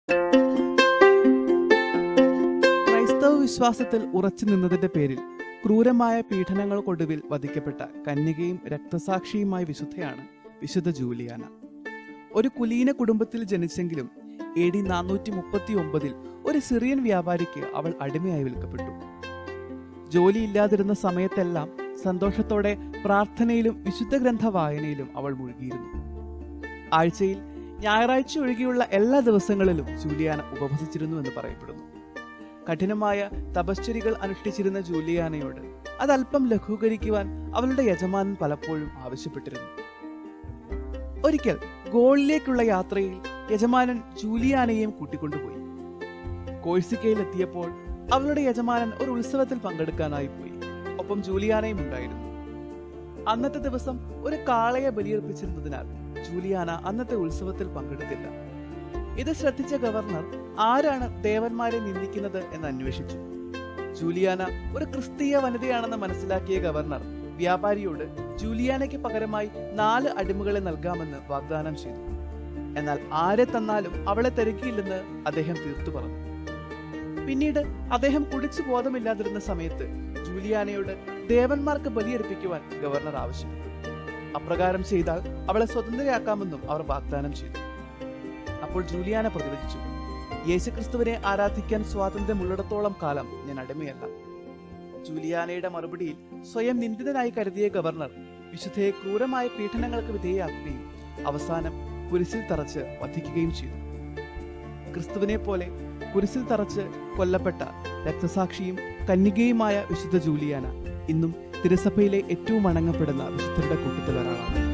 ക്രൈസ്തവ വിശ്വാസത്തിൽ ഉറച്ചു നിന്നതിന്റെ പേരിൽ ക്രൂരമായ പീഡനങ്ങൾക്കൊടുവിൽ വധിക്കപ്പെട്ട കന്യകയും രക്തസാക്ഷിയുമായ വിശുദ്ധയാണ് വിശുദ്ധ ജൂലിയാന ഒരു കുലീന കുടുംബത്തിൽ ജനിച്ചെങ്കിലും എ ഡി നാനൂറ്റി മുപ്പത്തി ഒമ്പതിൽ ഒരു സിറിയൻ വ്യാപാരിക്ക് അവൾ അടിമയായി വിൽക്കപ്പെട്ടു ജോലിയില്ലാതിരുന്ന സമയത്തെല്ലാം സന്തോഷത്തോടെ പ്രാർത്ഥനയിലും വിശുദ്ധ ഗ്രന്ഥ വായനയിലും അവൾ മുഴുകിയിരുന്നു ആഴ്ചയിൽ ഞായറാഴ്ച ഒഴികെയുള്ള എല്ലാ ദിവസങ്ങളിലും ജൂലിയാന ഉപവസിച്ചിരുന്നു എന്ന് പറയപ്പെടുന്നു കഠിനമായ തപശ്ചര്യകൾ അനുഷ്ഠിച്ചിരുന്ന ജൂലിയാനയോട് അതല്പം ലഘൂകരിക്കുവാൻ അവളുടെ യജമാനൻ പലപ്പോഴും ആവശ്യപ്പെട്ടിരുന്നു ഒരിക്കൽ ഗോളിലേക്കുള്ള യാത്രയിൽ യജമാനൻ ജൂലിയാനയെയും കൂട്ടിക്കൊണ്ടുപോയി കോഴ്സിക്കയിൽ എത്തിയപ്പോൾ അവളുടെ യജമാനൻ ഒരു ഉത്സവത്തിൽ പങ്കെടുക്കാനായി പോയി ഒപ്പം ജൂലിയാനയും ഉണ്ടായിരുന്നു അന്നത്തെ ദിവസം ഒരു കാളയെ ബലിയർപ്പിച്ചിരുന്നതിനാൽ ജൂലിയാന അന്നത്തെ ഉത്സവത്തിൽ പങ്കെടുത്തില്ല ഇത് ശ്രദ്ധിച്ച ഗവർണർ ആരാണ് ദേവന്മാരെ നിന്ദിക്കുന്നത് എന്ന് അന്വേഷിച്ചു ജൂലിയാന ഒരു ക്രിസ്തീയ വനിതയാണെന്ന് മനസ്സിലാക്കിയ ഗവർണർ വ്യാപാരിയോട് ജൂലിയാനയ്ക്ക് പകരമായി നാല് അടിമകളെ നൽകാമെന്ന് വാഗ്ദാനം ചെയ്തു എന്നാൽ ആരെ തന്നാലും അവളെ തരുകയില്ലെന്ന് അദ്ദേഹം തീർത്തു പറഞ്ഞു പിന്നീട് അദ്ദേഹം കുടിച്ചു ബോധമില്ലാതിരുന്ന സമയത്ത് ജൂലിയാനയോട് ദേവന്മാർക്ക് ബലിയർപ്പിക്കുവാൻ ഗവർണർ ആവശ്യപ്പെട്ടു അപ്രകാരം ചെയ്താൽ അവളെ സ്വതന്ത്രയാക്കാമെന്നും അവർ വാഗ്ദാനം ചെയ്തു അപ്പോൾ ജൂലിയാന പ്രതിവചിച്ചു യേശുക്രിസ്തുവിനെ ആരാധിക്കാൻ സ്വാതന്ത്ര്യമുള്ളിടത്തോളം കാലം ഞാൻ അടിമയല്ല ജൂലിയാനയുടെ മറുപടിയിൽ സ്വയം നിന്ദിതനായി കരുതിയ ഗവർണർ വിശുദ്ധയെ ക്രൂരമായ പീഡനങ്ങൾക്ക് വിധേയയാക്കുകയും അവസാനം കുരിശിൽ തറച്ച് വധിക്കുകയും ചെയ്തു ക്രിസ്തുവിനെ പോലെ കുരിശിൽ തറച്ച് കൊല്ലപ്പെട്ട രക്തസാക്ഷിയും കന്യകയുമായ വിശുദ്ധ ജൂലിയാന ഇന്നും തിരുസഭയിലെ ഏറ്റവും വണങ്ങപ്പെടുന്ന വിശുദ്ധരുടെ കൂട്ടത്തിൽ ഒരാളാണ്